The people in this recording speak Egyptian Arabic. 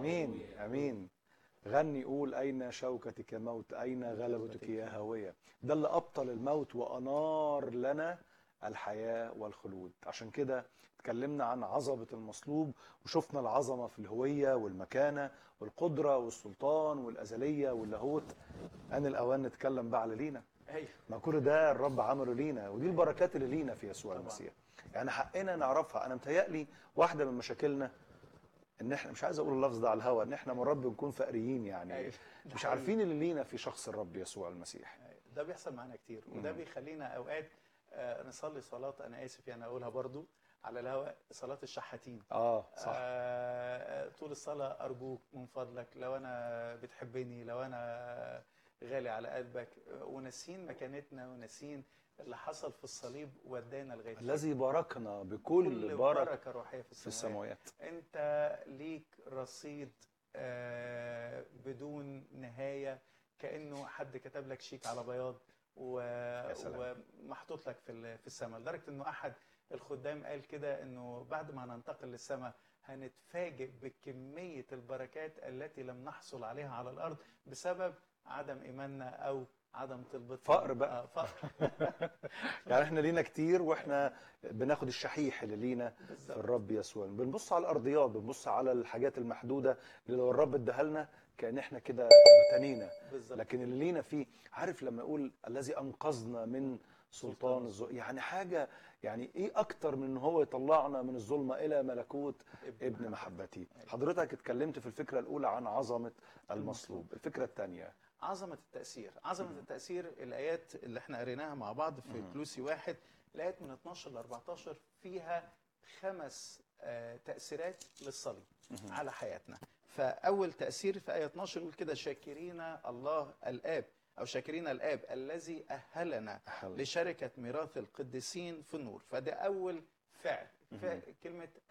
امين امين غني قول اين شوكتك يا موت اين غلبتك يا هاويه ده اللي ابطل الموت وانار لنا الحياه والخلود عشان كده اتكلمنا عن عظمه المصلوب وشفنا العظمه في الهويه والمكانه والقدره والسلطان والازليه واللاهوت ان الاوان نتكلم بقى على لينا ايوه ما كل ده الرب عمله لينا ودي البركات اللي لينا في يسوع طبعا. المسيح يعني حقنا نعرفها انا متهيألي واحده من مشاكلنا ان احنا مش عايز اقول اللفظ ده على الهوا ان احنا من رب نكون فقريين يعني أيوة. ده مش حقيقي. عارفين اللي لينا في شخص الرب يسوع المسيح ده بيحصل معانا كتير وده مم. بيخلينا اوقات آه، نصلي صلاه انا اسف يعني اقولها برضو على الهواء صلاه الشحاتين اه صح آه، طول الصلاة أرجوك من فضلك لو أنا بتحبني لو أنا غالي على قلبك آه، وناسين مكانتنا وناسين اللي حصل في الصليب ودانا لغاية فين. الذي باركنا بكل كل بركه بركة روحية في في السماوات السماوات أنت ليك رصيد آه، بدون نهاية كأنه حد كتب لك شيك على بياض و... سلام. ومحطوط لك في ال- في السماء لدرجة أنه أحد الخدام قال كده أنه بعد ما هننتقل للسماء هنتفاجئ بكمية البركات التي لم نحصل عليها على الأرض بسبب عدم إيماننا أو عدم طلبتنا فقر بقى. آه، فقر يعني احنا لينا كتير واحنا بناخد الشحيح اللي لينا في بالظبط. الرب يسوع بنبص على الارضيات بنبص على الحاجات المحدوده اللي لو الرب اداها لنا كان احنا كده اغتنينا بالظبط لكن اللي لينا فيه عارف لما يقول الذي انقذنا من سلطان الظلم يعني حاجه يعني ايه اكتر من ان هو يطلعنا من الظلمه الى ملكوت ابن محبتي حضرتك اتكلمت في الفكره الاولى عن عظمه المصلوب الفكره الثانيه عظمة التأثير عظمة التأثير الآيات اللي احنا قريناها مع بعض في مم. كلوسي واحد الآيات من 12 ل 14 فيها خمس آه، تأثيرات للصليب على حياتنا فأول تأثير في آية 12 يقول كده شاكرين الله الآب أو شاكرين الآب الذي أهلنا لشركة ميراث القديسين في النور فده أول فعل فعل كلمة